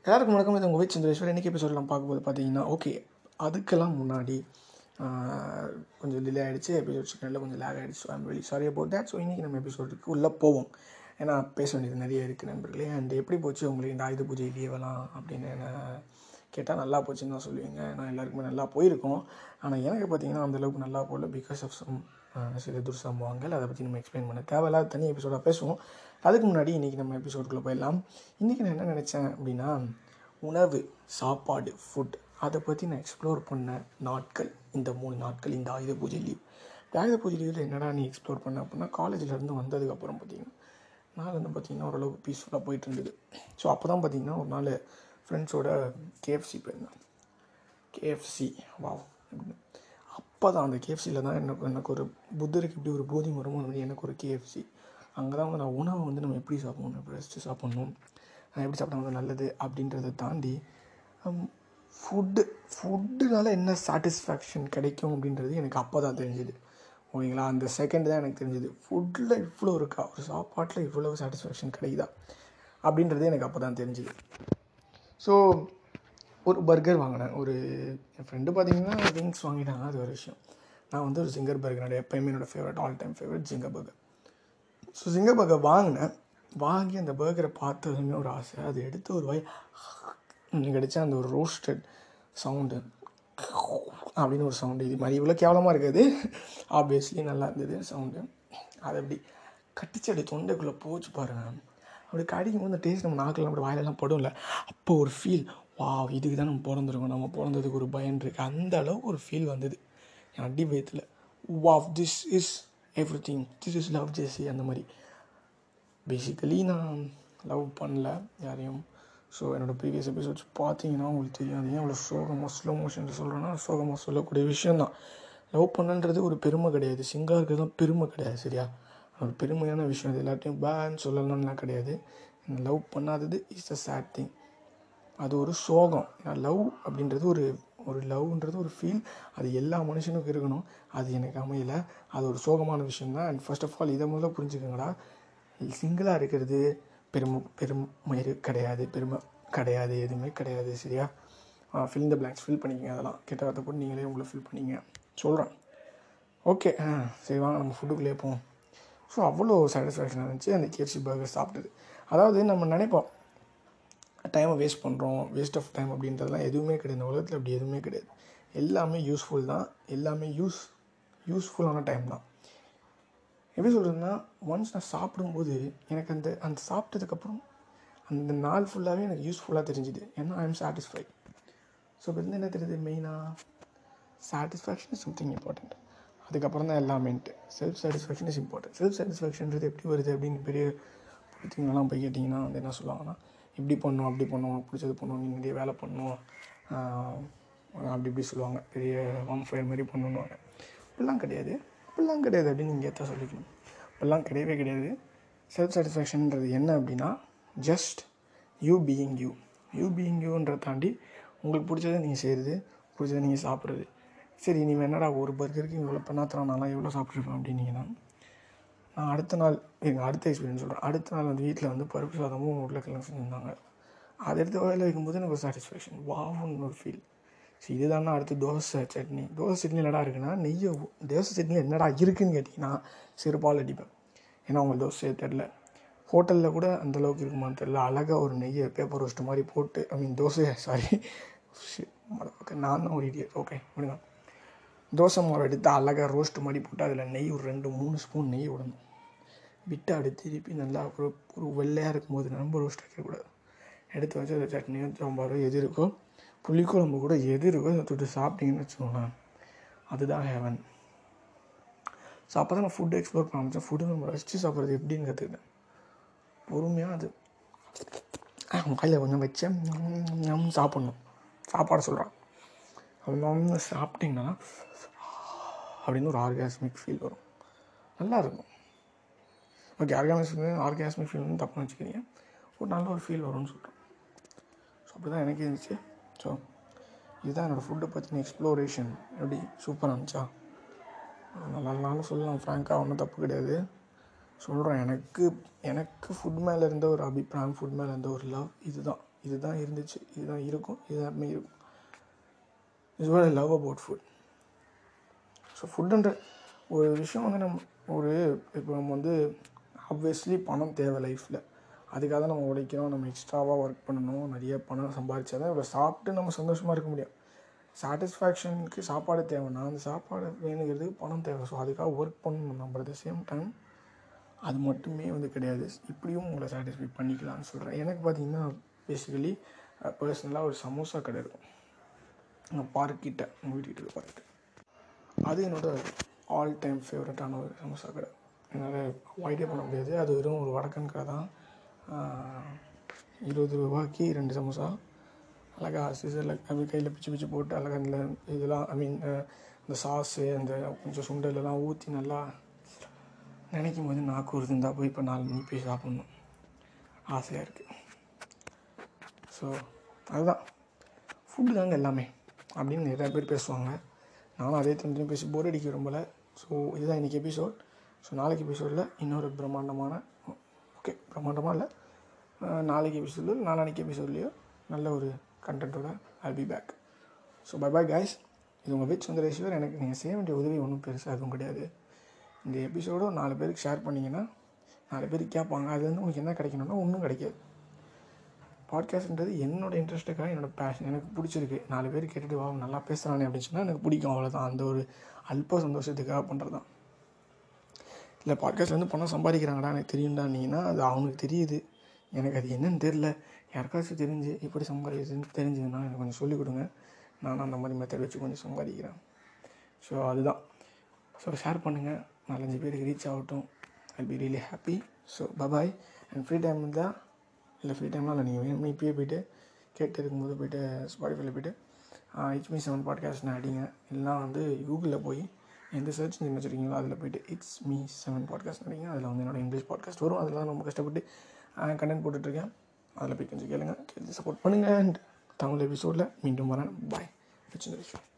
எல்லாருக்கும் வணக்கம் இது உங்கள் வீட் சந்திரேஸ்வர் இன்றைக்கி எபிசோட் நான் பார்க்கும்போது பார்த்தீங்கன்னா ஓகே அதுக்கெல்லாம் முன்னாடி ஆஹ், கொஞ்சம் டிலே ஆகிடுச்சு எபிசோட் சிக்கனில் கொஞ்சம் லேக் ஆகிடுச்சு ஐம் வெளி சாரி அபவுட் தேட் ஸோ இன்றைக்கி நம்ம எபிசோடுக்கு உள்ளே போவோம் ஏன்னா பேச வேண்டியது நிறைய இருக்குது நண்பர்களே அண்ட் எப்படி போச்சு உங்களுக்கு இந்த ஆயுத பூஜை லீவெல்லாம் அப்படின்னு என்ன கேட்டால் நல்லா போச்சுன்னு தான் சொல்லுவீங்க நான் எல்லாருக்குமே நல்லா போயிருக்கோம் ஆனால் எனக்கு பார்த்தீங்கன்னா அந்தளவுக்கு நல்லா போகல பிகாஸ் ஆஃப் சம் சில துர்சம்பவங்கள் அதை பற்றி நம்ம எக்ஸ்பிளைன் பண்ண தேவையில்லாத தனி எபிசோடாக பேசுவோம் அதுக்கு முன்னாடி இன்றைக்கி நம்ம எபிசோடுக்குள்ளே போயிடலாம் இன்றைக்கி நான் என்ன நினச்சேன் அப்படின்னா உணவு சாப்பாடு ஃபுட் அதை பற்றி நான் எக்ஸ்ப்ளோர் பண்ண நாட்கள் இந்த மூணு நாட்கள் இந்த ஆயுத பூஜை லீவ் இந்த ஆயுத பூஜை லீவில் என்னடா நீ எக்ஸ்ப்ளோர் பண்ண அப்படின்னா காலேஜ்லேருந்து வந்ததுக்கப்புறம் பார்த்தீங்கன்னா நாள் வந்து பார்த்திங்கன்னா ஓரளவுக்கு பீஸ்ஃபுல்லாக போயிட்டு இருந்தது ஸோ அப்போ தான் பார்த்தீங்கன்னா ஒரு நாள் ஃப்ரெண்ட்ஸோட கேஎஃப்சி போயிருந்தேன் கேஎஃப்சி வாவ் அப்போ தான் அந்த கேஎஃப்சியில் தான் எனக்கு எனக்கு ஒரு புத்தருக்கு இப்படி ஒரு போதி வருமோ அந்த மாதிரி எனக்கு ஒரு கேஎஃப்சி அங்கே தான் வந்து நான் உணவை வந்து நம்ம எப்படி சாப்பிடணும் எப்படி ரசித்து சாப்பிட்ணும் அஹ் எப்படி சாப்பிட்டா வந்து நல்லது அப்படின்றத தாண்டி ஃபுட்டு ஃபுட்டுனால என்ன சாட்டிஸ்ஃபேக்ஷன் கிடைக்கும் அப்படின்றது எனக்கு அப்போ தான் தெரிஞ்சுது ஓகேங்களா அந்த செகண்ட் தான் எனக்கு தெரிஞ்சுது ஃபுட்டில் இவ்வளோ இருக்கா ஒரு சாப்பாட்டில் இவ்வளோ சாட்டிஸ்ஃபேக்ஷன் கிடைக்குதா அப்படின்றது எனக்கு அப்போ தான் தெரிஞ்சுது ஸோ ஒரு பர்கர் வாங்கினேன் ஒரு என் ஃப்ரெண்டு பார்த்தீங்கன்னா விங்ஸ் வாங்கிட்டாங்க அது ஒரு விஷயம் நான் வந்து ஒரு சிங்கர் பர்கர் எப்போயுமே என்னோடய favourite all time favourite zinger burger so zinger burger வாங்கினேன் வாங்கி அந்த பர்கரை பார்த்ததுமே ஒரு ஆசை அது எடுத்து ஒரு வாய் கிடைச்ச அந்த ஒரு ரோஸ்டட் சவுண்டு அப்படின்னு ஒரு சவுண்டு இது மாதிரி இவ்வளோ கேவலமாக இருக்காது ஆப்வியஸ்லி நல்லா இருந்தது சவுண்டு அது அப்படி கட்டிச்சு அப்படி தொண்டைக்குள்ளே போச்சு பாருங்க அப்படி கடிக்கும் போது அந்த டேஸ்ட் நம்ம நாக்கில் அப்படி வாயிலெல்லாம் படும்ல அப்போ ஒரு ஃபீல் வா இதுக்கு தான் நம்ம பிறந்திருக்கோம் நம்ம பிறந்ததுக்கு ஒரு பயன் இருக்குது அந்த அளவுக்கு ஒரு ஃபீல் வந்தது என் அடி வயத்தில் வா திஸ் இஸ் எவ்ரி திங் திஸ் இஸ் லவ் ஜெஸி அந்த மாதிரி பேசிக்கலி நான் லவ் பண்ணல யாரையும் ஸோ என்னோடய ப்ரீவியஸ் எபிசோட்ஸ் பார்த்தீங்கன்னா உங்களுக்கு தெரியும் அது ஏன் அவ்வளோ சோகமாக ஸ்லோ மோஷன் சொல்கிறேன்னா சோகமாக சொல்லக்கூடிய விஷயந்தான் லவ் பண்ணன்றது ஒரு பெருமை கிடையாது சிங்காக இருக்கிறது தான் பெருமை கிடையாது சரியா ஒரு பெருமையான விஷயம் அது எல்லாத்தையும் பேன்னு சொல்லணும்லாம் கிடையாது லவ் பண்ணாதது இஸ் அ சேட் திங் அது ஒரு சோகம் லவ் அப்படின்றது ஒரு ஒரு லவ்ன்றது ஒரு ஃபீல் அது எல்லா மனுஷனுக்கும் இருக்கணும் அது எனக்கு அமையல அது ஒரு சோகமான விஷயம் தான் அண்ட் ஃபர்ஸ்ட் ஆஃப் ஆல் இதை முதல்ல புரிஞ்சுக்கோங்கடா சிங்கிளாக இருக்கிறது பெருமை பெருமை இரு- கிடையாது பெருமை கிடையாது எதுவுமே கிடையாது சரியா ஃபில் த பிளாங்க்ஸ் ஃபில் பண்ணிக்கங்க அதெல்லாம் கெட்ட வார்த்தை போட்டு நீங்களே உங்களை ஃபில் பண்ணிங்க சொல்கிறேன் ஓகே ஆ சரி வாங்க நம்ம ஃபுட்டுக்குள்ளே போவோம் ஸோ அவ்வளோ சாட்டிஸ்ஃபேக்ஷனாக இருந்துச்சு அந்த கேஎஃப்சி பர்கர் சாப்பிட்டது அதாவது நம்ம நினைப்போம் டைமை வேஸ்ட் பண்ணுறோம் வேஸ்ட் ஆஃப் டைம் அப்படின்றதெல்லாம் எதுவுமே கிடையாது இந்த உலகத்தில் அப்படி எதுவுமே கிடையாது எல்லாமே யூஸ்ஃபுல் தான் எல்லாமே யூஸ் யூஸ்ஃபுல்லான டைம் தான் எப்படி சொல்கிறதுன்னா ஒன்ஸ் நான் சாப்பிடும்போது எனக்கு அந்த அந்த சாப்பிட்டதுக்கப்புறம் அந்த நாள் ஃபுல்லாகவே எனக்கு யூஸ்ஃபுல்லாக தெரிஞ்சுது ஏன்னா ஐ எம் சாட்டிஸ்ஃபைட் ஸோ இப்போ வந்து என்ன தெரியுது மெயினாக சாட்டிஸ்ஃபேக்ஷன் இஸ் சம்திங் இம்பார்ட்டண்ட் அதுக்கப்புறம் தான் எல்லாமேன்ட்டு self satisfaction is important self சாட்டிஸ்ஃபேக்ஷன்றது எப்படி வருது அப்படின்னு பெரிய பிடிச்சிங்கெல்லாம் போய் கேட்டிங்கன்னா வந்து என்ன சொல்லுவாங்கன்னா இப்படி பண்ணணும் அப்படி பண்ணணும் உனக்கு பிடிச்சது பண்ணணும் நீ நிறைய வேலை பண்ணணும் ஆஹ் அப்படி இப்படி சொல்லுவாங்க பெரிய வாம் ஃபயர் மாதிரி பண்ணணுவாங்க அப்படிலாம் கிடையாது அப்படிலாம் கிடையாது அப்படின்னு நீங்கள் ஏற்ற சொல்லிக்கணும் அப்படிலாம் கிடையவே கிடையாது செல்ஃப் சாட்டிஸ்ஃபேக்ஷன்ன்றது என்ன அப்படின்னா just you being you you being யூன்றதை தாண்டி உங்களுக்கு பிடிச்சதை நீங்கள் செய்கிறது பிடிச்சதை நீங்கள் சாப்பிட்றது சரி நீ என்னடா ஒரு பர்கருக்கு இவ்வளோ பண்ணாத்திரம் நான்லாம் எவ்வளோ சாப்பிட்ருப்பேன் அப்படின்னீங்கன்னா நான் அடுத்த நாள் எங்கள் அடுத்த எக்ஸ்பீரியன்ஸ் சொல்கிறேன் அடுத்த நாள் வந்து வீட்டில் வந்து பருப்பு சாதமும் உருளைக்கிழங்கு செஞ்சுருந்தாங்க அதை எடுத்து வாயில் வைக்கும்போது எனக்கு ஒரு சாட்டிஸ்ஃபேக்ஷன் வாவுன்னு ஒரு ஃபீல் சரி இதுதானா அடுத்து தோசை சட்னி தோசை சட்னி என்னடா இருக்குன்னா நெய்யை ஊ- தோசை சட்னியில் என்னடா இருக்குன்னு கேட்டிங்கன்னா செருப்பால் அடிப்பேன் ஏன்னா உங்களுக்கு தோசை தெரில ஹோட்டலில் கூட அந்த அளவுக்கு இருக்குமான்னு தெரில அழகாக ஒரு நெய்யை பேப்பர் ரோஸ்ட் மாதிரி போட்டு ஐ மீன் தோசை சாரி நான் தான் ஒரு இடியட் ஓகே விடுங்க தோசை மாவு எடுத்து அழகாக ரோஸ்ட் மாதிரி போட்டு அதில் நெய் ஒரு ரெண்டு மூணு ஸ்பூன் நெய் விடணும் விட்டு அப்படி திருப்பி நல்லா ஒரு ஒரு வெள்ளையாக இருக்கும்போது ரொம்ப ரோஸ்ட் வைக்கக்கூடாது எடுத்து வச்சு அந்த சட்னியோ சாம்பாரோ எது இருக்கோ புளிக்குழம்பு கூட எது இருக்கோ அதை தொட்டு சாப்பிட்டீங்கன்னு வச்சுக்கோங்களேன் அதுதான் ஹேவன் ஸோ அப்போ தான் நான் ஃபுட் எக்ஸ்ப்ளோர் பண்ண ஆரம்பித்தேன் ஃபுட்டு நம்ம ரசித்து சாப்பிட்றது எப்படின்னு கற்றுக்கிட்டேன் பொறுமையாக அது கையில் கொஞ்சம் வச்சேன் ம், சாப்பிட்ணும் சாப்பாடு சொல்கிறான் அது சாப்பிட்டிங்கன்னா அப்படின்னு ஒரு ஆர்காஸ்மிக் ஃபீல் வரும் நல்லா இருக்கும் ஓகே ஆர்கானிக் ஆர்காஸ்மிக் ஃபீல் வந்து தப்புன்னு வச்சுக்கிறீங்க ஒரு நல்ல ஒரு ஃபீல் வரும்னு சொல்கிறேன் ஸோ அப்படி தான் எனக்கு இருந்துச்சு ஸோ இதுதான் என்னோடய ஃபுட்டை பற்றின எக்ஸ்ப்ளோரேஷன் எப்படி சூப்பராக இருந்துச்சா நல்லா நாளும் சொல்லலாம் ஃப்ராங்காக ஒன்றும் தப்பு கிடையாது சொல்கிறேன் எனக்கு எனக்கு ஃபுட் மேலே இருந்த ஒரு அபிப்பிராயம் ஃபுட் மேலே இருந்த ஒரு லவ் இதுதான் இதுதான் இருந்துச்சு இதுதான் இருக்கும் இதுதான் இருக்கும் is what I love about food so ஃபுட்டுன்ற ஒரு விஷயம் வந்து நம்ம ஒரு இப்போ நம்ம வந்து ஆப்வியஸ்லி பணம் தேவை லைஃப்பில் அதுக்காக தான் நம்ம உழைக்கிறோம் நம்ம எக்ஸ்ட்ராவாக ஒர்க் பண்ணணும் நிறைய பணம் சம்பாதிச்சா தான் இவ்வளோ சாப்பிட்டு நம்ம சந்தோஷமாக இருக்க முடியும் சாட்டிஸ்ஃபேக்ஷனுக்கு சாப்பாடு தேவைன்னா அந்த சாப்பாடு வேணுங்கிறதுக்கு பணம் தேவை ஸோ அதுக்காக ஒர்க் பண்ணணும் நம்ம அட் த சேம் டைம் அது மட்டுமே வந்து கிடையாது இப்படியும் உங்களை சாட்டிஸ்ஃபை பண்ணிக்கலாம்னு சொல்கிறேன் எனக்கு பார்த்தீங்கன்னா பேசிக்கலி பர்சனலாக ஒரு சமோசா கடை இருக்கும் எங்கள் பார்க் கிட்ட உங்கள் வீட்டுக்கிட்ட பார்க்கு அது என்னோட ஆல் டைம் ஃபேவரட்டான ஒரு சமோசா கடை என்னால் அவாய்டே பண்ண முடியாது அது வெறும் ஒரு வடக்கன் கடை தான் ஆஹ், இருபது ரூபாய்க்கு ரெண்டு சமோசா அழகா சிசரில் அப்படி கையில் பிச்சு பிச்சு போட்டு அழகா இந்த இதெல்லாம் ஐ மீன் இந்த சாஸு அந்த கொஞ்சம் சுண்டலெல்லாம் ஊற்றி நல்லா நினைக்கும் போது நாக்கு வருது இருந்தால் போய் இப்போ நாலு மணி போய் சாப்பிட்ணும் ஆசையாக இருக்குது ஸோ அதுதான் ஃபுட்டு தாங்க எல்லாமே அப்படின்னு நிறையா பேர் பேசுவாங்க நானும் அதே திரும்ப பேசி போர் அடிக்க விரும்பல ஸோ இதுதான் இன்றைக்கி எபிசோட் ஸோ நாளைக்கு எபிசோடில் இன்னொரு பிரம்மாண்டமான ஓகே பிரம்மாண்டமாக இல்லை அஹ் நாளைக்கு எபிசோடில் நாளானைக்கு எபிசோட்லேயோ நல்ல ஒரு கண்டென்ட்டோட I B back so bye bye guys இது உங்கள் விச் சுந்தரேஸ்வர் எனக்கு நீங்கள் செய்ய வேண்டிய உதவி ஒன்றும் பெருசாக எதுவும் கிடையாது இந்த எபிசோடை நாலு பேருக்கு ஷேர் பண்ணிங்கன்னா நாலு பேருக்கு கேட்பாங்க அதுலேருந்து உங்களுக்கு என்ன கிடைக்கணும்னா ஒன்றும் கிடைக்காது பாட்காஸ்ட்ன்றது என்னோட இன்ட்ரெஸ்ட்டுக்காக என்னோட பேஷன் எனக்கு பிடிச்சிருக்கு நாலு பேர் கேட்டுட்டு வா அவன் நல்லா பேசுகிறானே அப்படின்னு சொன்னால் எனக்கு பிடிக்கும் அவ்வளோதான் அந்த ஒரு அல்ப சந்தோஷத்துக்காக பண்ணுறது தான் இல்லை பாட்காஸ்ட்ல வந்து பணம் சம்பாதிக்கிறாங்கடா எனக்கு தெரியும்டானீங்கன்னா அது அவனுக்கு தெரியுது எனக்கு அது என்னன்னு தெரில யாருக்காச்சும் தெரிஞ்சு எப்படி சம்பாதிக்கிறது தெரிஞ்சதுன்னா எனக்கு கொஞ்சம் சொல்லிக் கொடுங்க நானும் அந்த மாதிரி மெத்தட் வச்சு கொஞ்சம் சம்பாதிக்கிறேன் ஸோ அதுதான் ஸோ ஷேர் பண்ணுங்கள் நாலஞ்சு பேருக்கு ரீச் ஆகட்டும் I B really happy so bye bye and free time இருந்தால் இல்லை ஃப்ரீ டைம்லாம் இல்லை நீங்கள் வேணும்னு இப்பயே போயிட்டு கேட்டு இருக்கும்போது போயிட்டு ஸ்பாட்டிஃபைல போயிட்டு ஹெச்மி செவன் பாட்காஸ்ட்னு அடிங்க இல்லைனா வந்து கூகுளில் போய் எந்த சர்ச் நீங்கள் வச்சுருக்கீங்களோ அதில் போயிட்டு இட்ஸ் மீ செவன் பாட்காஸ்ட் அடிங்க அதில் வந்து என்னோட இங்கிலீஷ் பாட்காஸ்ட் வரும் அதில் ரொம்ப கஷ்டப்பட்டு கண்டென்ட் போட்டுட்ருக்கேன் அதில் போய் கொஞ்சம் கேளுங்க கேட்டு சப்போர்ட் பண்ணுங்கள் அண்ட் தமிழ் எபிசோடில் மீண்டும் வரேன் பாய் வச்சு